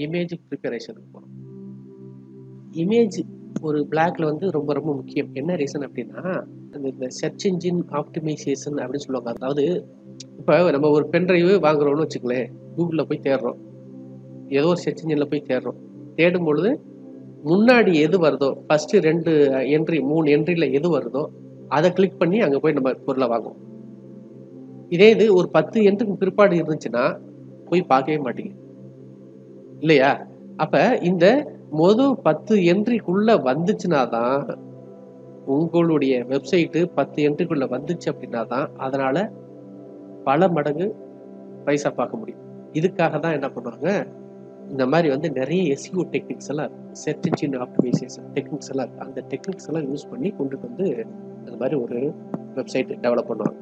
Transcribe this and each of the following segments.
Image ப்ரிப்பரேஷனுக்கு போகிறோம் image ஒரு பிளாக்ல வந்து ரொம்ப ரொம்ப முக்கியம் என்ன ரீசன் அப்படின்னா அந்த இந்த சர்ச் இன்ஜின் ஆப்டிமைசேஷன் அப்படின்னு சொல்லுவாங்க அதாவது இப்போ நம்ம ஒரு பென் டிரைவு வாங்குறோம்னு வச்சுக்கலேன் கூகுளில் போய் தேடுறோம் ஏதோ ஒரு சர்ச் இன்ஜினில் போய் தேடுறோம் தேடும் பொழுது முன்னாடி எது வருதோ ஃபர்ஸ்ட் ரெண்டு என்ட்ரி மூணு என்ட்ரியில் எது வருதோ அதை கிளிக் பண்ணி அங்கே போய் நம்ம பொருளை வாங்குவோம் இதே இது ஒரு பத்து என்ட்ரிக்கு பிற்பாடு இருந்துச்சுன்னா போய் பார்க்கவே மாட்டீங்க இல்லையா அப்ப இந்த மொதல் பத்து என்ட்ரிக்குள்ள வந்துச்சுன்னா தான் உங்களுடைய வெப்சைட்டு பத்து என்ட்ரிக்குள்ள வந்துச்சு அப்படின்னா தான் அதனால பல மடங்கு பைசா பார்க்க முடியும் இதுக்காக தான் என்ன பண்ணுவாங்க இந்த மாதிரி வந்து நிறைய எஸ்இஓ டெக்னிக்ஸ் எல்லாம் செர்ச் இன்ஜின் ஆப்டிமைசேஷன் டெக்னிக்ஸ் எல்லாம் இருக்கு அந்த டெக்னிக்ஸ் எல்லாம் யூஸ் பண்ணி கொண்டுட்டு வந்து அந்த மாதிரி ஒரு வெப்சைட் டெவலப் பண்ணுவாங்க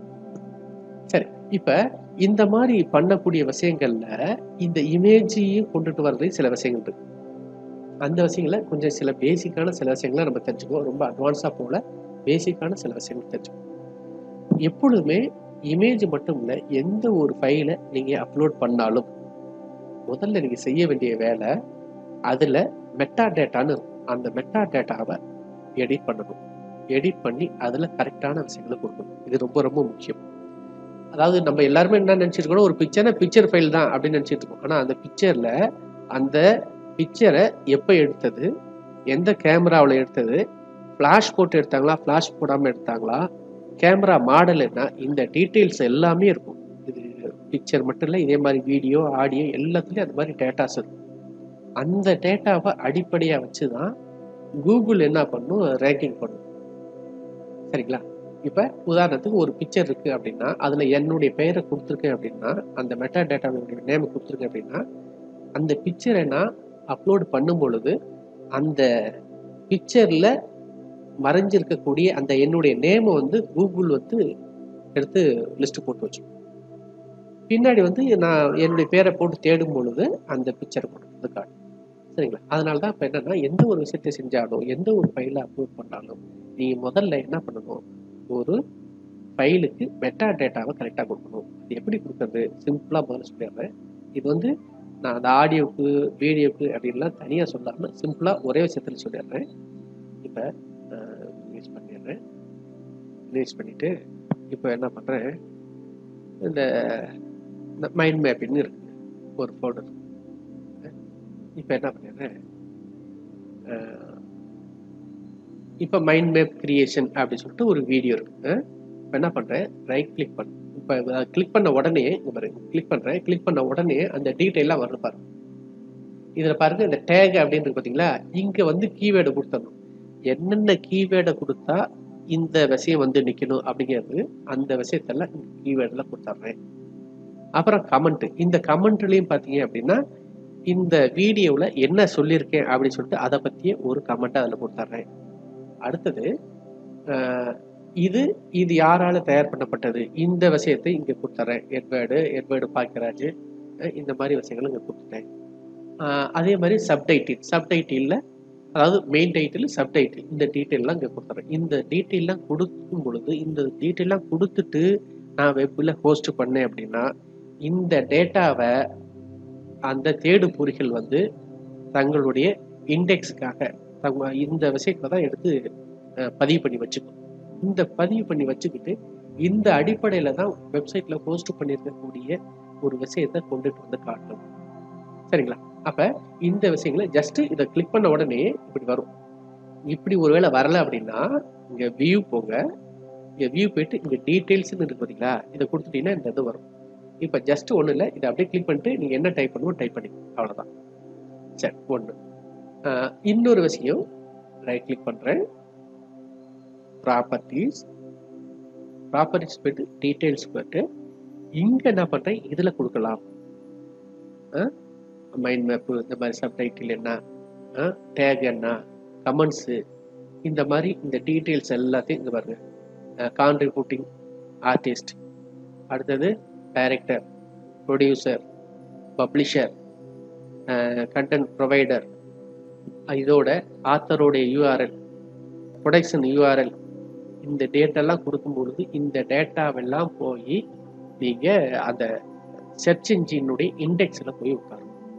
சரி இப்ப இந்த மாதிரி பண்ணக்கூடிய விஷயங்கள்ல இந்த இமேஜையும் கொண்டுட்டு வர்றது சில விஷயங்கள் இருக்கு அந்த விஷயங்களை கொஞ்சம் சில பேசிக்கான சில விஷயங்களை நம்ம தெரிஞ்சுக்குவோம் ரொம்ப அட்வான்ஸா போல பேசிக்கான சில விஷயங்கள் தெரிஞ்சுக்குவோம் எப்பொழுதுமே இமேஜ் மட்டும் இல்லை எந்த ஒரு ஃபைலை நீங்க அப்லோட் பண்ணாலும் முதல்ல நீங்க செய்ய வேண்டிய வேலை அதுல மெட்டா டேட்டான்னு இருக்கும் அந்த மெட்டா டேட்டாவை எடிட் பண்ணணும் எடிட் பண்ணி அதுல கரெக்டான விஷயங்களை கொடுக்கணும் இது ரொம்ப ரொம்ப முக்கியம் அதாவது நம்ம எல்லாருமே என்ன நினைச்சிருக்கோம் ஒரு பிக்சர்னா பிக்சர் ஃபைல் தான் அப்படின்னு நினைச்சிட்டு இருக்கோம் ஆனா அந்த பிக்சர்ல அந்த பிக்சரை எப்போ எடுத்தது எந்த கேமராவில் எடுத்தது ஃப்ளாஷ் போட்டு எடுத்தாங்களா ஃப்ளாஷ் போடாமல் எடுத்தாங்களா கேமரா மாடல் என்ன இந்த டீட்டெயில்ஸ் எல்லாமே இருக்கும் இது பிக்சர் மட்டும் இல்லை இதே மாதிரி வீடியோ ஆடியோ எல்லாத்துலேயும் அந்த மாதிரி டேட்டாஸ் இருக்கும் அந்த டேட்டாவை அடிப்படையாக வச்சு தான் கூகுள் என்ன பண்ணும் ரேங்கிங் பண்ணும் சரிங்களா இப்போ உதாரணத்துக்கு ஒரு பிக்சர் இருக்குது அப்படின்னா அதில் என்னுடைய பெயரை கொடுத்துருக்கேன் அப்படின்னா அந்த மெட்டா டேட்டாவுடைய நேம் கொடுத்துருக்கேன் அப்படின்னா அந்த பிக்சரை நான் அப்லோட் பண்ணும் பொழுது அந்த பிக்சரில் மறைஞ்சிருக்கக்கூடிய அந்த என்னுடைய நேமை வந்து கூகுள் வந்து எடுத்து லிஸ்ட் போட்டு வச்சுக்கும் பின்னாடி வந்து நான் என்னுடைய பேரை போட்டு தேடும் பொழுது அந்த பிக்சரை போட்டு வந்து காட்டும் சரிங்களா அதனால தான் இப்போ என்னன்னா எந்த ஒரு விஷயத்தை செஞ்சாலும் எந்த ஒரு ஃபைலை அப்லோட் பண்ணாலும் நீங்கள் முதல்ல என்ன பண்ணணும் ஒரு ஃபைலுக்கு மெட்டா டேட்டாவை கரெக்டாக கொடுக்கணும் அது எப்படி கொடுக்கறது சிம்பிளாக முதல்ல சொல்லிடுறேன் இது வந்து நான் அந்த ஆடியோவுக்கு வீடியோவுக்கு அப்படின்லாம் தனியாக சொல்லாமல் சிம்பிளாக ஒரே விஷயத்தில் சொல்லிடுறேன் இப்போ யூஸ் பண்ணிடுறேன் யூஸ் பண்ணிவிட்டு இப்போ என்ன பண்ணுறேன் இந்த மைண்ட் மேப்பிங்னு இருக்குது ஒரு ஃபோல்டர் இப்போ என்ன பண்ணிடுறேன் இப்போ மைண்ட் மேப் கிரியேஷன் அப்படின்னு சொல்லிட்டு ஒரு வீடியோ இருக்குது இப்போ என்ன பண்ணுறேன் ரைட் கிளிக் பண்ண இப்போ கிளிக் பண்ண உடனே இங்க பாருங்க கிளிக் பண்ணுறேன் கிளிக் பண்ண உடனே அந்த டீட்டெயிலாக வருது பாருங்க இதில் பாருங்க இந்த டேக் அப்படின்னு இருக்கு பார்த்தீங்களா இங்கே வந்து கீவேர்டு கொடுத்தணும் என்னென்ன கீவேர்டை கொடுத்தா இந்த விஷயம் வந்து நிற்கணும் அப்படிங்கிறது அந்த விஷயத்தெல்லாம் கீவேர்டில் கொடுத்துட்றேன் அப்புறம் கமெண்ட் இந்த கமெண்ட்லேயும் பார்த்தீங்க அப்படின்னா இந்த வீடியோவில் என்ன சொல்லியிருக்கேன் அப்படின்னு சொல்லிட்டு அதை பற்றிய ஒரு கமெண்ட்டை அதில் கொடுத்துட்றேன் அடுத்தது இது இது யாரால தயார் பண்ணப்பட்டது இந்த விஷயத்தை இங்கே கொடுத்துட்றேன் எட்வேர்டு எட்வேர்டு பாக்கியராஜ் இந்த மாதிரி விஷயங்கள் இங்கே கொடுத்துட்டேன் அதே மாதிரி சப்டைட்டில் சப்டைட்டிலில் அதாவது மெயின் டைட்டில் சப்டைட்டில் இந்த டீட்டெயிலாம் இங்கே கொடுத்துட்றேன் இந்த டீட்டெயிலாம் கொடுக்கும் பொழுது இந்த டீட்டெயிலாம் கொடுத்துட்டு நான் வெப்பில் ஹோஸ்ட் பண்ணேன் அப்படின்னா இந்த டேட்டாவை அந்த தேடு பொறிகள் வந்து தங்களுடைய இண்டெக்ஸுக்காக தங்க இந்த விஷயத்தை தான் எடுத்து பதிவு பண்ணி வச்சுக்கும் இந்த பதிவு பண்ணி வச்சுக்கிட்டு இந்த அடிப்படையில தான் வெப்சைட்ல போஸ்ட் பண்ணியிருக்கக்கூடிய ஒரு விஷயத்தை கொண்டுட்டு வந்து காட்டும் சரிங்களா அப்ப இந்த விஷயங்களை ஜஸ்ட் இதை கிளிக் பண்ண உடனே இப்படி வரும் இப்படி ஒருவேளை வரல அப்படின்னா இங்க வியூ போங்க இங்க வியூ போயிட்டு இங்க டீடைல்ஸ்னு இருக்கு பாத்தீங்களா இதை கொடுத்துட்டீங்கன்னா இந்த இது வரும் இப்ப ஜஸ்ட் ஒண்ணு இல்லை இதை அப்படியே கிளிக் பண்ணிட்டு நீங்க என்ன டைப் பண்ணுவோம் டைப் பண்ணி அவ்வளவுதான் சரி ஒண்ணு இன்னொரு விஷயம் ரைட் கிளிக் பண்றேன் ப்ராப்பர்ட்டிஸ் ப்ராப்பர்ட்டிஸ் போயிட்டு டீட்டெயில்ஸ் போயிட்டு இங்க என்ன பண்றேன் இதுல கொடுக்கலாம் மைண்ட் மேப்பு இந்த மாதிரி சப்டைட்டில் என்ன டேக் என்ன கமெண்ட்ஸு இந்த மாதிரி இந்த டீட்டெயில்ஸ் எல்லாத்தையும் இங்கே பாருங்க கான்ட்ரிபியூட்டிங் ஆர்டிஸ்ட் அடுத்தது director producer publisher content provider இதோட ஆத்தரோடைய யூஆர்எல் ப்ரொடக்ஷன் யூஆர்எல் இந்த டேட்டெல்லாம் கொடுக்கும் பொழுது இந்த டேட்டாவெல்லாம் போய் நீங்கள் அந்த சர்ச் இன்ஜினுடைய இண்டெக்ஸில் போய் உட்காரும்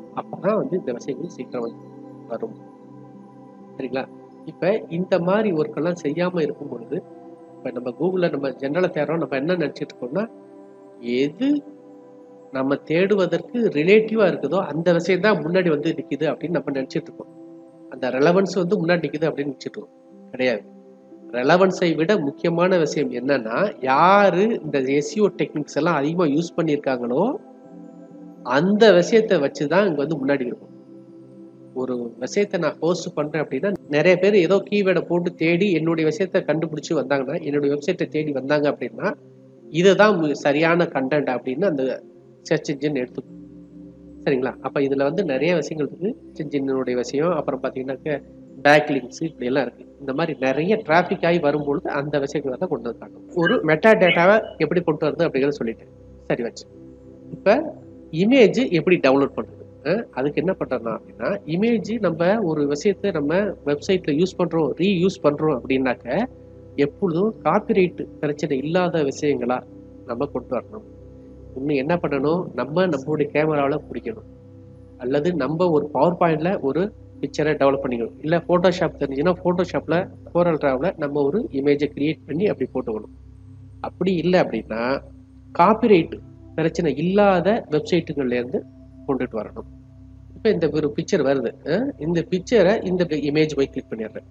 அப்பதான் வந்து இந்த விஷயங்கள் சீக்கிரம் வந்து வரும் சரிங்களா இப்ப இந்த மாதிரி ஒர்க் எல்லாம் செய்யாம இருக்கும் பொழுது இப்ப நம்ம கூகுள்ல நம்ம ஜெனரலா தேடுறோம் நம்ம என்ன நினைச்சிட்டு இருக்கோம்னா எது நம்ம தேடுவதற்கு ரிலேட்டிவா இருக்குதோ அந்த விஷயம் தான் முன்னாடி வந்து நிக்குது அப்படின்னு நம்ம நினைச்சிட்டு இருக்கோம் அந்த ரெலவன்ஸ் வந்து முன்னாடி நிக்குது அப்படின்னு நினைச்சிட்டு இருக்கோம் கிடையாது ரெலவன்ஸை விட முக்கியமான விஷயம் என்னன்னா யாரு இந்த எஸ்இஓ டெக்னிக்ஸ் எல்லாம் அதிகமா யூஸ் பண்ணியிருக்காங்களோ அந்த விஷயத்தை வச்சுதான் இங்க வந்து முன்னாடி இருக்கும் ஒரு விஷயத்தை நான் போஸ்ட் பண்றேன் அப்படின்னா நிறைய பேர் ஏதோ கீவேர்டை போட்டு தேடி என்னுடைய விஷயத்தை கண்டுபிடிச்சு வந்தாங்கன்னா என்னுடைய வெப்சைட்டை தேடி வந்தாங்க அப்படின்னா இதுதான் மு- சரியான கண்டென்ட் அப்படின்னு அந்த சர்ச் இன்ஜின் எடுத்துக்கும் சரிங்களா அப்ப இதுல வந்து நிறைய விஷயங்கள் இருக்கு சர்ச் இன்ஜினுடைய விஷயம் அப்புறம் பாத்தீங்கன்னாக்க பேக் லிங்க்ஸ் இப்படி எல்லாம் இருக்கு இந்த மாதிரி நிறைய டிராபிக் ஆகி வரும்பொழுது அந்த விஷயங்களை தான் கொண்டு வந்து காட்டும் ஒரு மெட்டா டேட்டாவை எப்படி கொண்டு வருது அப்படிங்கிறத சொல்லிட்டேன் சரி வச்சு இப்ப இமேஜ் எப்படி டவுன்லோட் பண்றது அஹ் அதுக்கு என்ன பண்றோம்னா அப்படின்னா இமேஜ் நம்ம ஒரு விஷயத்தை நம்ம வெப்சைட்ல யூஸ் பண்றோம் ரீயூஸ் பண்றோம் அப்படின்னாக்க எப்பொழுதும் காப்பிரைட் பிரச்சனை இல்லாத விஷயங்களா நம்ம கொண்டு வரணும் இன்னும் என்ன பண்ணணும் நம்ம நம்மளுடைய கேமராவில் பிடிக்கணும் அல்லது நம்ம ஒரு பவர் பாயிண்ட்ல ஒரு பிக்சரை டெவலப் பண்ணிக்கணும் இல்லை ஃபோட்டோஷாப் தெரிஞ்சுன்னா ஃபோட்டோஷாப்பில் கோரல் டிராவில் நம்ம ஒரு இமேஜை கிரியேட் பண்ணி அப்படி போட்டுக்கணும் அப்படி இல்லை அப்படின்னா காப்பிரைட் பிரச்சனை இல்லாத வெப்சைட்டுகள்ல இருந்து கொண்டுட்டு வரணும் இப்போ இந்த ஒரு பிக்சர் வருது அஹ் இந்த பிக்சரை இந்த இமேஜ் போய் கிளிக் பண்ணிடுறேன்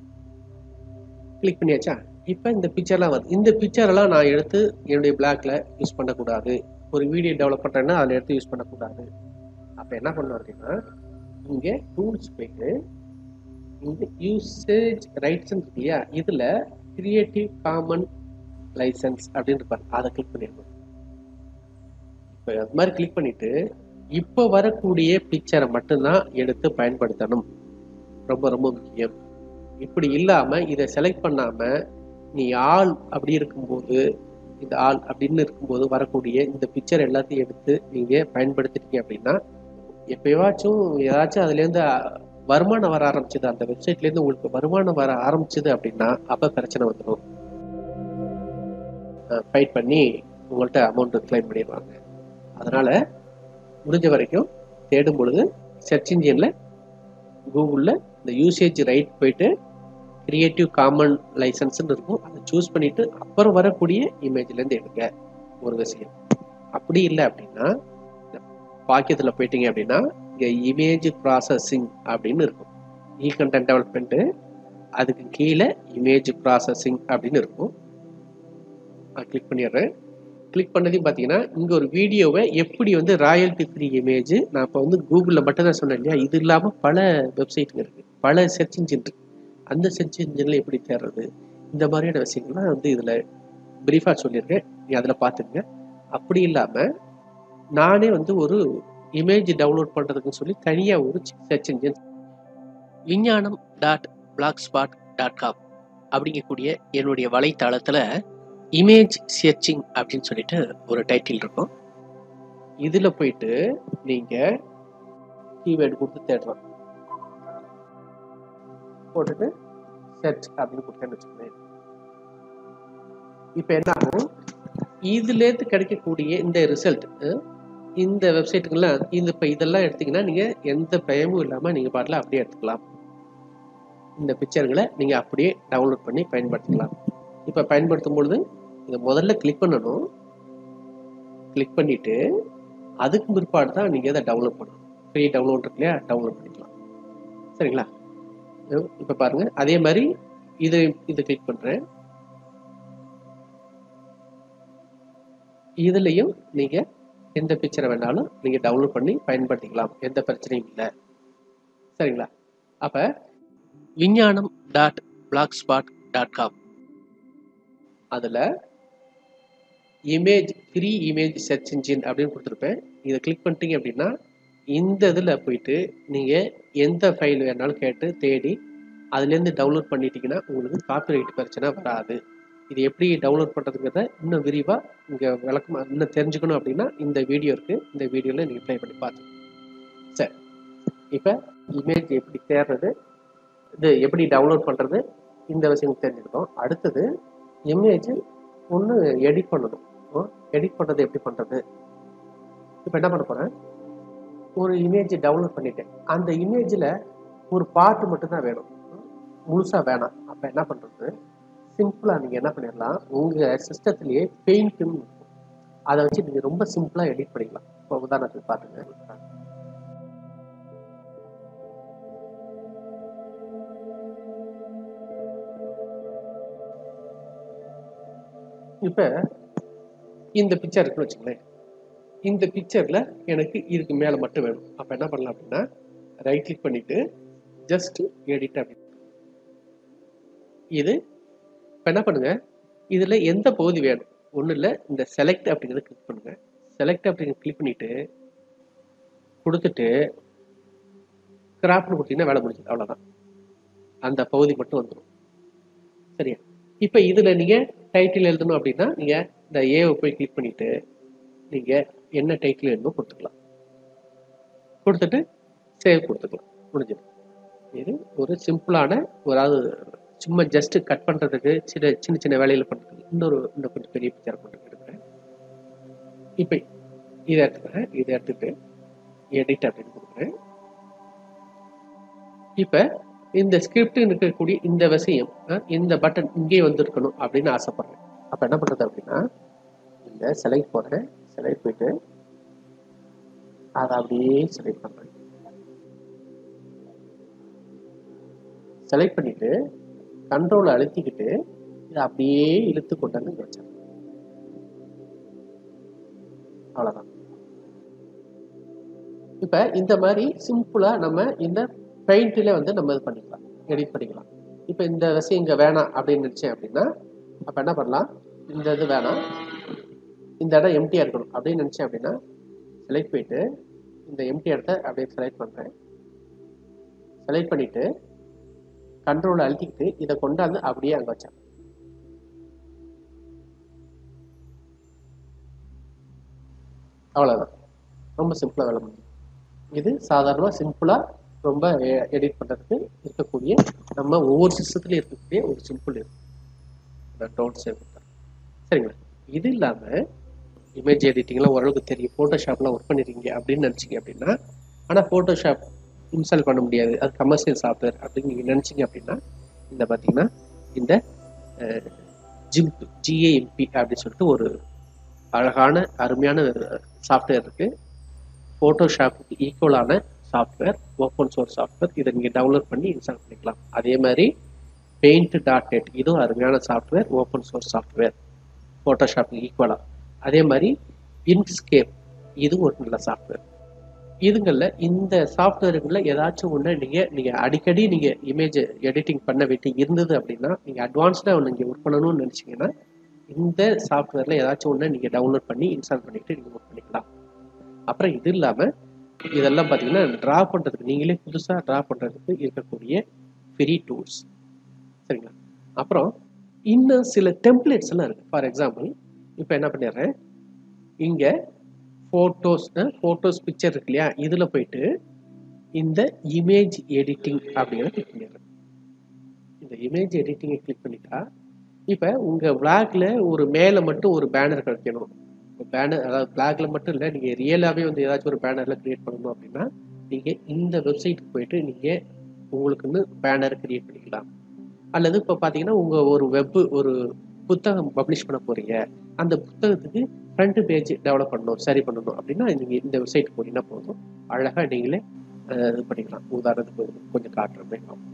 கிளிக் பண்ணியாச்சா இப்போ இந்த பிக்சர்லாம் வருது இந்த பிக்சரெல்லாம் நான் எடுத்து என்னுடைய பிளாக்ல யூஸ் பண்ணக்கூடாது ஒரு வீடியோ டெவலப் பண்ணுறேன்னா அதில் எடுத்து யூஸ் பண்ணக்கூடாது அப்போ என்ன பண்ணணும் அப்படின்னா இங்கே டூல்ஸ் போயிட்டு இந்த யூசேஜ் ரைட்ஸ் இல்லையா இதில் கிரியேட்டிவ் காமன் லைசன்ஸ் அப்படின்னு இருப்பாரு அதை கிளிக் பண்ணிடணும் இப்போ அது மாதிரி கிளிக் பண்ணிட்டு இப்போ வரக்கூடிய பிக்சரை மட்டும்தான் எடுத்து பயன்படுத்தணும் ரொம்ப ரொம்ப முக்கியம் இப்படி இல்லாம இதை செலக்ட் பண்ணாம நீ ஆள் அப்படி இருக்கும்போது இந்த ஆள் அப்படின்னு இருக்கும்போது வரக்கூடிய இந்த பிக்சர் எல்லாத்தையும் எடுத்து நீங்க பயன்படுத்திட்டீங்க அப்படின்னா எப்பயாச்சும் ஏதாச்சும் அதுல இருந்து அஹ், வருமானம் வர ஆரம்பிச்சது அந்த வெப்சைட்ல இருந்து உங்களுக்கு வருமானம் வர ஆரம்பிச்சது அப்படின்னா அப்ப பிரச்சனை வந்துடும் ஃபைட் பண்ணி உங்கள்கிட்ட அமௌண்ட் கிளைம் பண்ணிடுவாங்க அதனால முடிஞ்ச வரைக்கும் தேடும் பொழுது சர்ச் இன்ஜின்ல கூகுளில் இந்த யூசேஜ் ரைட் போயிட்டு கிரியேட்டிவ் காமன் லைசன்ஸ்னு இருக்கும் அதை சூஸ் பண்ணிட்டு அப்புறம் வரக்கூடிய இமேஜ்லேருந்து எடுங்க ஒரு விஷயம் அப்படி இல்லை அப்படின்னா இந்த பாக்கியத்தில் போயிட்டீங்க அப்படின்னா இங்கே இமேஜ் ப்ராசஸிங் அப்படின்னு இருக்கும் இ கண்டென்ட் டெவலப்மெண்ட்டு அதுக்கு கீழே இமேஜ் ப்ராசஸிங் அப்படின்னு இருக்கும் கிளிக் பண்ணிடுறேன் கிளிக் பண்ணதையும் பார்த்தீங்கன்னா இங்கே ஒரு வீடியோவை எப்படி வந்து ராயல்டி ஃப்ரீ இமேஜ் நான் இப்போ வந்து கூகுளில் மட்டும் தான் சொன்னேன் இல்லையா இது இல்லாமல் பல வெப்சைட்டுங்க இருக்குது பல சர்ச் இன்ஜின் இருக்கு அந்த சர்ச் இன்ஜினில் எப்படி தேடுறது இந்த மாதிரியான விஷயங்கள்லாம் வந்து இதில் பிரீஃபாக சொல்லியிருக்கேன் நீ அதில் பார்த்துங்க அப்படி இல்லாமல் நானே வந்து ஒரு இமேஜ் டவுன்லோட் பண்ணுறதுக்குன்னு சொல்லி தனியாக ஒரு சர்ச் இன்ஜின் விஞ்ஞானம் dot blogspot dot com அப்படிங்கக்கூடிய என்னுடைய வலைத்தளத்தில் இமேஜ் சர்ச்சிங் அப்படின்னு சொல்லிட்டு ஒரு டைட்டில் இருக்கும் இதில் போயிட்டு நீங்கள் கீவேர்டு கொடுத்து தேடலாம் போட்டுட்டு சர்ச் அப்படின்னு கொடுத்தேன்னு வச்சுக்கோங்க இப்போ என்ன ஆகும் இதுலேருந்து கிடைக்கக்கூடிய இந்த ரிசல்ட் இந்த வெப்சைட்டுக்கெல்லாம் இந்த இப்போ இதெல்லாம் எடுத்தீங்கன்னா நீங்கள் எந்த பயமும் இல்லாமல் நீங்கள் பாட்டில் அப்படியே எடுத்துக்கலாம் இந்த பிக்சர்களை நீங்கள் அப்படியே டவுன்லோட் பண்ணி பயன்படுத்திக்கலாம் இப்போ பயன்படுத்தும் பொழுது இதை முதல்ல கிளிக் பண்ணணும் கிளிக் பண்ணிட்டு அதுக்கு பிற்பாடு தான் நீங்கள் இதை டவுன்லோட் பண்ணணும் ஃப்ரீ டவுன்லோட் இருக்கு இல்லையா டவுன்லோட் பண்ணிக்கலாம் சரிங்களா இப்போ பாருங்க அதே மாதிரி இது இதை கிளிக் பண்ணுறேன் இதுலேயும் நீங்கள் எந்த பிக்சரை வேணாலும் நீங்கள் டவுன்லோட் பண்ணி பயன்படுத்திக்கலாம் எந்த பிரச்சனையும் இல்லை சரிங்களா அப்போ விஞ்ஞானம் dot blogspot dot com அதில் image free image search engine அப்படின்னு கொடுத்துருப்பேன் இதை கிளிக் பண்ணிட்டீங்க அப்படின்னா இந்த இதில் போயிட்டு நீங்கள் எந்த ஃபைல் வேணாலும் கேட்டு தேடி அதுலேருந்து டவுன்லோட் பண்ணிட்டீங்கன்னா உங்களுக்கு காப்பிரைட் பிரச்சனை வராது இது எப்படி டவுன்லோட் பண்ணுறதுங்கிறத இன்னும் விரிவாக இங்கே விளக்கமாக இன்னும் தெரிஞ்சுக்கணும் அப்படின்னா இந்த வீடியோ இருக்குது இந்த வீடியோவில் நீங்கள் ப்ளே பண்ணி பார்த்து சரி இப்போ இமேஜ் எப்படி தேடுறது இது எப்படி டவுன்லோட் பண்ணுறது இந்த விஷயம் தெரிஞ்சுக்கிட்டோம் அடுத்தது இமேஜ் ஒன்று எடிட் பண்ணணும் எடிட் பண்ணுறது எப்படி பண்ணுறது இப்போ என்ன பண்ண போகிறேன் ஒரு இமேஜ் டவுன்லோட் பண்ணிட்டேன் அந்த இமேஜில் ஒரு பார்ட் மட்டும்தான் வேணும் முழுசாக வேணாம் அப்போ என்ன பண்ணுறது சிம்பிளாக நீங்கள் என்ன பண்ணிடலாம் உங்கள் சிஸ்டத்துலேயே பெயிண்ட்டுன்னு இருக்கும் அதை வச்சு நீங்கள் ரொம்ப சிம்பிளாக எடிட் பண்ணிக்கலாம் இப்போ உதாரணத்துக்கு பார்த்துங்க இப்போ இந்த பிக்சர் இருக்குன்னு வச்சுங்களேன் இந்த பிக்சரில் எனக்கு இதுக்கு மேலே மட்டும் வேணும் அப்போ என்ன பண்ணலாம் அப்படின்னா ரைட் கிளிக் பண்ணிவிட்டு ஜஸ்ட் எடிட் அப்படி இது இப்போ என்ன பண்ணுங்க இதில் எந்த பகுதி வேணும் ஒன்றும் இல்லை இந்த செலக்ட் அப்படிங்கிறத கிளிக் பண்ணுங்க செலக்ட் அப்படிங்கிறத கிளிக் பண்ணிட்டு கொடுத்துட்டு கிராப்னு கொடுத்தீங்கன்னா வேலை முடிஞ்சது அவ்வளோதான் அந்த பகுதி மட்டும் வந்துடும் சரியா இப்போ இதில் நீங்கள் டைட்டில் எழுதணும் அப்படின்னா நீங்கள் இந்த ஏவை போய் கிளிக் பண்ணிட்டு நீங்கள் என்ன டைட்டில் எழுதணும் கொடுத்துக்கலாம் கொடுத்துட்டு சேவ் கொடுத்துக்கலாம் முடிஞ்சது இது ஒரு சிம்பிளான ஒரு அதாவது சும்மா ஜஸ்ட் கட் பண்ணுறதுக்கு சின்ன சின்ன சின்ன வேலையில் பண்ணுறதுக்கு இன்னொரு இன்னும் கொஞ்சம் பெரிய பிக்சர் கொண்டு எடுக்கிறேன் இப்போ இதை எடுத்துக்கிறேன் இதை எடுத்துட்டு எடிட் அப்படின்னு கொடுக்குறேன் இப்போ இந்த ஸ்கிரிப்ட் இருக்கக்கூடிய இந்த விஷயம் அஹ், இந்த பட்டன் இங்கே வந்திருக்கணும் அப்படின்னு ஆசைப்படுறேன் அப்போ என்ன பண்ணுறது அப்படின்னா இந்த செலக்ட் போடுறேன் செலக்ட் போயிட்டு அதை அப்படியே செலக்ட் பண்ணுறேன் செலக்ட் பண்ணிட்டு கண்ட்ரோலை அழுத்திக்கிட்டு இதை அப்படியே இழுத்து கொண்டாந்து இங்க வச்சிடறேன் அவ்வளோதான் இப்போ இந்த மாதிரி சிம்பிளாக நம்ம இந்த பெயிண்டில் வந்து நம்ம இது பண்ணிக்கலாம் எடிட் பண்ணிக்கலாம் இப்போ இந்த விஷயம் இங்கே வேணாம் அப்படின்னு நினச்சேன் அப்படின்னா அப்போ என்ன பண்ணலாம் இந்த இது வேணாம் இந்த இடம் எம்டியாக இருக்கணும் அப்படின்னு நினச்சேன் அப்படின்னா செலக்ட் போயிட்டு இந்த எம்டி இடத்த அப்படியே செலக்ட் பண்ணுறேன் செலக்ட் பண்ணிவிட்டு கண்ட்ரோலை அழுத்திக்கிட்டு இதை கொண்டாந்து அப்படியே அங்கே வச்சேன் அவ்வளோதான் ரொம்ப சிம்பிளாக வேலை முடியும் இது சாதாரணமாக சிம்பிளாக ரொம்ப எடிட் பண்ணுறதுக்கு இருக்கக்கூடிய நம்ம ஒவ்வொரு சிஸ்டத்துலையும் இருக்கக்கூடிய ஒரு சிம்பிள் இருக்கு டோன்ட் சேவ் சரிங்களா இது இல்லாமல் இமேஜ் எடிட்டிங்லாம் ஓரளவுக்கு தெரியும் ஃபோட்டோஷாப்லாம் ஒர்க் பண்ணிருக்கீங்க அப்படின்னு நினச்சிங்க அப்படின்னா ஆனால் ஃபோட்டோஷாப் இன்ஸ்டால் பண்ண முடியாது அது கமர்ஷியல் சாஃப்ட்வேர் அப்படின்னு நீங்கள் நினச்சிங்க அப்படின்னா இந்த பார்த்தீங்கன்னா இந்த ஜிம்ப் ஜிஏஎம்பி அப்படின்னு சொல்லிட்டு ஒரு அழகான அருமையான சாஃப்ட்வேர் இருக்குது ஃபோட்டோஷாப்புக்கு ஈக்குவலான சாஃப்ட்வேர் ஓப்பன் சோர்ஸ் சாஃப்ட்வேர் இதை நீங்கள் டவுன்லோட் பண்ணி இன்ஸ்டால் பண்ணிக்கலாம் அதே மாதிரி பெயிண்ட் டாட் நெட் இதுவும் அருமையான சாஃப்ட்வேர் ஓப்பன் சோர்ஸ் சாஃப்ட்வேர் ஃபோட்டோஷாப்புக்கு ஈக்குவலாக அதே மாதிரி இன்க்ஸ்கேப் இதுவும் ஒரு நல்ல சாஃப்ட்வேர் இதுங்களில் இந்த சாஃப்ட்வேருங்களில் ஏதாச்சும் ஒன்று நீங்கள் நீங்கள் அடிக்கடி நீங்கள் இமேஜ் எடிட்டிங் பண்ண வேண்டி இருந்தது அப்படின்னா நீங்கள் அட்வான்ஸ்டாக ஒன்று நீங்கள் ஒர்க் பண்ணணும்னு நினச்சிங்கன்னா இந்த சாஃப்ட்வேரில் ஏதாச்சும் ஒன்று நீங்கள் டவுன்லோட் பண்ணி இன்ஸ்டால் பண்ணிவிட்டு நீங்கள் ஒர்க் பண்ணிக்கலாம் அப்புறம் இது இல்லாமல் இதெல்லாம் பார்த்தீங்கன்னா ட்ரா பண்ணுறதுக்கு நீங்களே புதுசாக ட்ரா பண்ணுறதுக்கு இருக்கக்கூடிய ஃப்ரீ டூல்ஸ் சரிங்களா அப்புறம் இன்னும் சில டெம்ப்ளேட்ஸ் எல்லாம் இருக்குது ஃபார் எக்ஸாம்பிள் இப்போ என்ன பண்ணிடுறேன் இங்கே ஃபோட்டோஸ் ஃபோட்டோஸ் பிக்சர் இருக்கு இல்லையா இதில் போயிட்டு இந்த இமேஜ் எடிட்டிங் அப்படிங்கிறத கிளிக் பண்ணிடுறேன் இந்த இமேஜ் எடிட்டிங்கை கிளிக் பண்ணிட்டா இப்போ உங்கள் பிளாக்ல ஒரு மேலே மட்டும் ஒரு பேனர் கிடைக்கணும் பேனர் அதாவது பிளாக்ல மட்டும் இல்லை நீங்கள் ரியலாகவே வந்து ஏதாச்சும் ஒரு பேனரில் க்ரியேட் பண்ணணும் அப்படின்னா நீங்கள் இந்த வெப்சைட்டுக்கு போயிட்டு நீங்கள் உங்களுக்குன்னு பேனர் க்ரியேட் பண்ணிக்கலாம் அல்லது இப்போ பார்த்தீங்கன்னா உங்கள் ஒரு வெப் ஒரு புத்தகம் பப்ளிஷ் பண்ண போறீங்க அந்த புத்தகத்துக்கு ஃப்ரண்ட் பேஜ் டெவலப் பண்ணணும் சரி பண்ணணும் அப்படின்னா நீங்கள் இந்த வெப்சைட் போனீங்கன்னா போதும் அழகாக நீங்களே அஹ், இது பண்ணிக்கலாம் உதாரணத்துக்கு கொஞ்சம் காட்டுற மாதிரி பார்ப்போம்.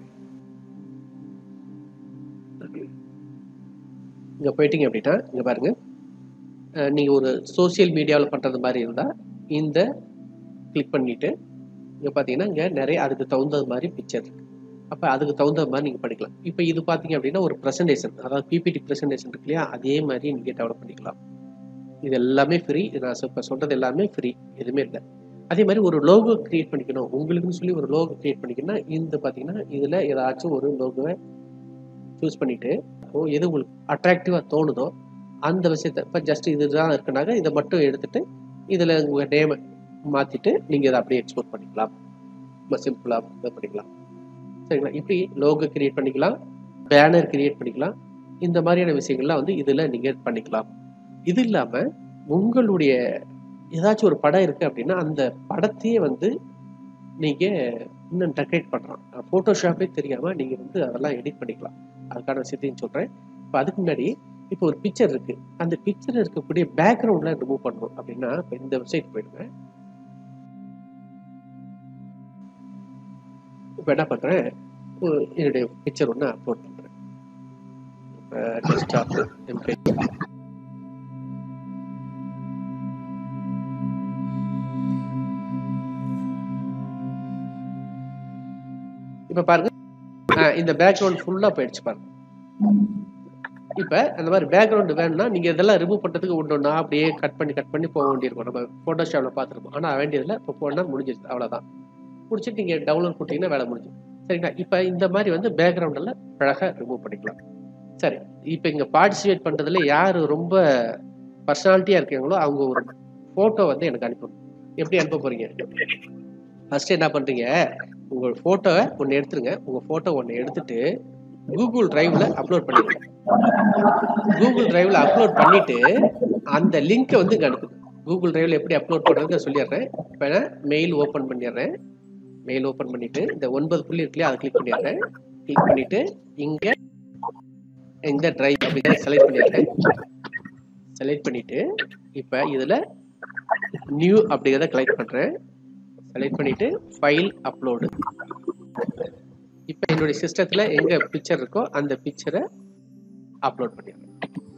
இங்கே போயிட்டீங்க அப்படின்னா இங்கே பாருங்க அஹ், நீங்க ஒரு சோஷியல் மீடியாவில் பண்றது மாதிரி இருந்தால் இந்த கிளிக் பண்ணிட்டு இங்கே பார்த்தீங்கன்னா இங்கே நிறைய அதுக்கு தகுந்தது மாதிரி பிக்சர் இருக்கு அப்போ அதுக்கு தகுந்த மாதிரி நீங்கள் படிக்கலாம் இப்போ இது பார்த்தீங்க அப்படின்னா ஒரு ப்ரெசன்டேஷன் அதாவது பிபிடி ப்ரெசன்டேஷன் இருக்கு இல்லையா அதே மாதிரி நீங்கள் டெவலப் பண்ணிக்கலாம் இது எல்லாமே ஃப்ரீ நான் இப்போ சொல்கிறது எல்லாமே ஃப்ரீ எதுவுமே இல்லை அதே மாதிரி ஒரு லோகோ கிரியேட் பண்ணிக்கணும் உங்களுக்குன்னு சொல்லி ஒரு லோகோ கிரியேட் பண்ணிக்கணும்னா இந்த பார்த்தீங்கன்னா இதில் ஏதாச்சும் ஒரு லோகோவை சூஸ் பண்ணிட்டு ஓ எது உங்களுக்கு அட்ராக்டிவாக தோணுதோ அந்த விஷயத்த இப்போ ஜஸ்ட் இதுதான் இருக்குனாக்க இதை மட்டும் எடுத்துட்டு இதில் உங்கள் நேமை மாற்றிட்டு நீங்கள் இதை அப்படியே எக்ஸ்போர்ட் பண்ணிக்கலாம் ரொம்ப சிம்பிளாக இது பண்ணிக்கலாம் சரிங்களா இப்படி லோகோ கிரியேட் பண்ணிக்கலாம் பேனர் கிரியேட் பண்ணிக்கலாம் இந்த மாதிரியான விஷயங்கள்லாம் வந்து இதில் நீங்கள் பண்ணிக்கலாம் இது இல்லாமல் உங்களுடைய ஏதாச்சும் ஒரு படம் இருக்கு அப்படின்னா அந்த படத்தையே வந்து நீங்க இன்னும் டெக்கரேட் பண்ணலாம் ஃபோட்டோஷாப்பே தெரியாம நீங்க வந்து அதெல்லாம் எடிட் பண்ணிக்கலாம் அதுக்கான விஷயத்தையும் சொல்றேன் இப்போ அதுக்கு முன்னாடி இப்போ ஒரு பிக்சர் இருக்கு அந்த பிக்சர் இருக்கக்கூடிய பேக்ரவுண்ட்ல ரிமூவ் பண்ணணும் அப்படின்னா இப்போ இந்த வெப்சைட் போயிடுங்க இப்போ என்ன பண்றேன் ஒரு என்னுடைய பிக்சர் ஒன்று அப்லோட் பண்றேன் இப்போ டெஸ்க்டாப் எம்பேஜ் இப்போ பாருங்க ஆ, இந்த பேக்ரவுண்ட் ஃபுல்லா போயிடுச்சு பாருங்க இப்போ அந்த மாதிரி பேக்ரவுண்ட் வேணும்னா நீங்க இதெல்லாம் ரிமூவ் பண்றதுக்கு ஒன்று ஒன்றா அப்படியே கட் பண்ணி கட் பண்ணி போக வேண்டியிருக்கும் நம்ம ஃபோட்டோஷாப்ல பார்த்துருப்போம் ஆனால் வேண்டியதில்லை இப்போ போனா முடிஞ்சிருச்சு அவ்வளவுதான் முடிச்சுட்டு நீங்க டவுன்லோட் கொடுத்தீங்கன்னா வேலை முடிஞ்சு சரிங்களா இப்போ இந்த மாதிரி வந்து பேக்ரவுண்ட் எல்லாம் அழகா ரிமூவ் பண்ணிக்கலாம் சரி இப்போ இங்க பார்ட்டிசிபேட் பண்றதுல யாரு ரொம்ப பர்சனாலிட்டியா இருக்கீங்களோ அவங்க ஒரு போட்டோ வந்து எனக்கு அனுப்பணும் எப்படி அனுப்ப போறீங்க ஃபர்ஸ்ட் என்ன பண்றீங்க உங்க போட்டோவை ஒன்று எடுத்துருங்க உங்க போட்டோ ஒன்று எடுத்துட்டு கூகுள் டிரைவ்ல அப்லோட் பண்ணிடுங்க கூகுள் டிரைவ்ல அப்லோட் பண்ணிட்டு அந்த லிங்கை வந்து இங்க அனுப்புங்க கூகுள் டிரைவ்ல எப்படி அப்லோட் பண்றது சொல்லிடுறேன் இப்போ மெயில் ஓபன் பண்ணிடுறேன் மெயில் ஓபன் பண்ணிட்டு இந்த ஒன்பது புள்ளி இருக்கு இல்லையா அதை கிளிக் பண்ணிடுறேன் கிளிக் பண்ணிட்டு இங்க இந்த டிரைவ் அப்படிங்கிறத செலக்ட் பண்ணிடுறேன் செலக்ட் பண்ணிட்டு இப்போ இதுல நியூ அப்படிங்கிறத கலெக்ட் பண்றேன் செலக்ட் பண்ணிட்டு ஃபைல் அப்லோடு இப்போ என்னுடைய சிஸ்டத்துல எங்க பிக்சர் இருக்கோ அந்த பிக்சரை அப்லோட் பண்ணிடுறேன்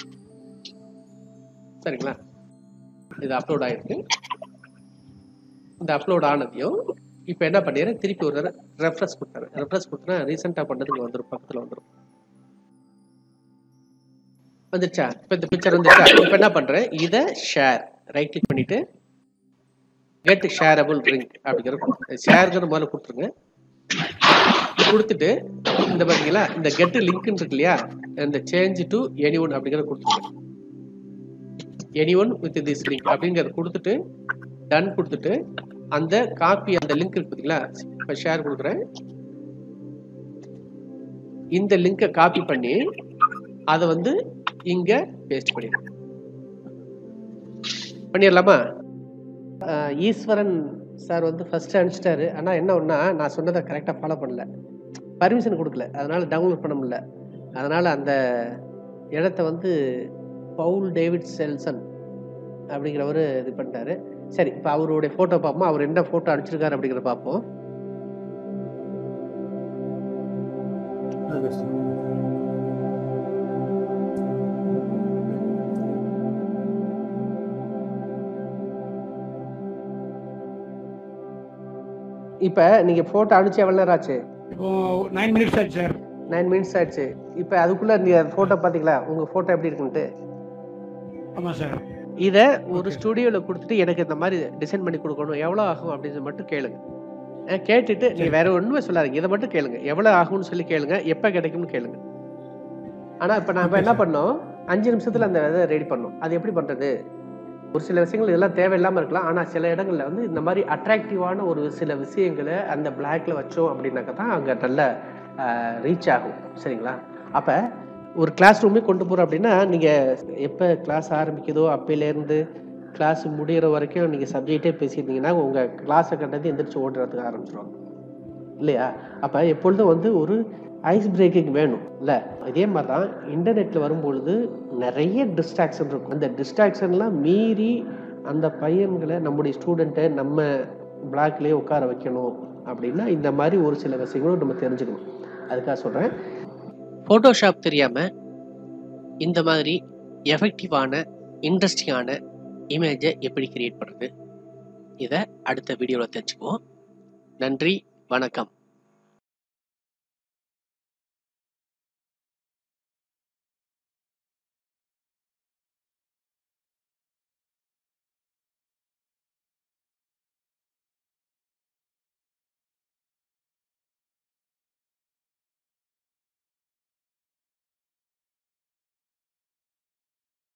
சரிங்களா இது அப்லோட் ஆயிருக்கு இந்த அப்லோட் ஆனதையும் இப்போ என்ன பண்ணிடுறேன் திருப்பி ஒரு தடவை ரெஃப்ரெஷ் கொடுத்துறேன் ரெஃப்ரெஷ் கொடுத்தா ரீசெண்டாக பண்ணதுக்கு வந்துடும் பக்கத்தில் வந்துடும் வந்துச்சா இப்போ இந்த பிக்சர் வந்துச்சா இப்போ என்ன பண்றேன் இதை ஷேர் ரைட் கிளிக் பண்ணிட்டு கெட் ஷேரபிள் லிங்க் அப்படிங்கிற ஷேருங்கிற முதல்ல கொடுத்துருங்க கொடுத்துட்டு இந்த பாத்தீங்களா இந்த கெட் லிங்க் இருக்கு இல்லையா இந்த சேஞ்ச் டு எனி ஒன் அப்படிங்கிறத கொடுத்துருங்க any one with this link அப்படிங்கிறத கொடுத்துட்டு டன் கொடுத்துட்டு அந்த காப்பி அந்த லிங்க் இருக்கு பார்த்தீங்களா இப்போ ஷேர் கொடுக்குறேன் இந்த லிங்கை காப்பி பண்ணி அதை வந்து இங்க பேஸ்ட் பண்ணிடுறேன் பண்ணிடலாமா ஆஹ் ஈஸ்வரன் சார் வந்து ஃபர்ஸ்ட் அனுப்பிச்சிட்டாரு ஆனா என்ன ஒண்ணா நான் சொன்னதை கரெக்டா ஃபாலோ பண்ணல பர்மிஷன் கொடுக்கல அதனால டவுன்லோட் பண்ண முடியல அதனால அந்த இடத்த வந்து பவுல் டேவிட் செல்சன் அப்படிங்கிறவரு இது பண்ணிட்டாரு சரி இப்போ அவருடைய ஃபோட்டோ பார்ப்போம் அவர் என்ன ஃபோட்டோ அனுப்பிச்சிருக்காரு அப்படிங்கிறத பார்ப்போம் இப்போ நீங்க ஃபோட்டோ அனுப்பிச்சு எவ்வளோ நேரம் ஆச்சு இப்போ நைன் மினிட்ஸ் ஆச்சு சார் நைன் மினிட்ஸ் ஆச்சு இப்போ அதுக்குள்ள நீங்க ஃபோட்டோ பார்த்தீங்களா உங்க ஃபோட்டோ எப்படி இருக்குன்ட்டு ஆமாம் சார் இதை ஒரு ஸ்டுடியோவில் கொடுத்துட்டு எனக்கு இந்த மாதிரி டிசைன் பண்ணி கொடுக்கணும் எவ்வளோ ஆகும் அப்படின்னு மட்டும் கேளுங்க அஹ் கேட்டுட்டு நீங்க வேற ஒண்ணுமே சொல்லாதீங்க இதை மட்டும் கேளுங்க எவ்வளோ ஆகும்னு சொல்லி கேளுங்க எப்போ கிடைக்கும்னு கேளுங்க ஆனா இப்போ நான் இப்போ என்ன பண்ணோம் அஞ்சு நிமிஷத்துல அந்த இதை ரெடி பண்ணோம் அது எப்படி பண்றது ஒரு சில விஷயங்கள் இதெல்லாம் தேவையில்லாம இருக்கலாம் ஆனா சில இடங்கள்ல வந்து இந்த மாதிரி அட்ராக்டிவான ஒரு சில விஷயங்களை அந்த பிளாக்ல வச்சோம் அப்படின்னாக்க தான் அங்க நல்ல ரீச் ஆகும் சரிங்களா அப்ப ஒரு கிளாஸ் ரூமே கொண்டு போறோம் அப்படின்னா நீங்க எப்ப கிளாஸ் ஆரம்பிக்குதோ அப்பையிலேருந்து கிளாஸ் முடியிற வரைக்கும் நீங்க சப்ஜெக்டே பேசியிருந்தீங்கன்னா உங்க கிளாஸை கண்டது எந்திரிச்சு ஓடுறதுக்கு ஆரம்பிச்சிருவாங்க இல்லையா அப்ப எப்பொழுதும் வந்து ஒரு ஐஸ் பிரேக்கிங் வேணும் இல்ல இதே மாதிரி தான் இன்டர்நெட்ல வரும்பொழுது நிறைய டிஸ்ட்ராக்ஷன் இருக்கும் அந்த டிஸ்ட்ராக்ஷன்லாம் மீறி அந்த பையன்களை நம்முடைய ஸ்டூடெண்ட்டை நம்ம பிளாக்லேயே உட்கார வைக்கணும் அப்படின்னா இந்த மாதிரி ஒரு சில விஷயங்களும் நம்ம தெரிஞ்சுக்கணும் அதுக்காக சொல்றேன் ஃபோட்டோஷாப் தெரியாம இந்த மாதிரி எஃபெக்டிவான இன்ட்ரெஸ்டிங்கான இமேஜை எப்படி கிரியேட் பண்ணுறது இதை அடுத்த வீடியோவில் தெரிஞ்சுக்குவோம் நன்றி வணக்கம்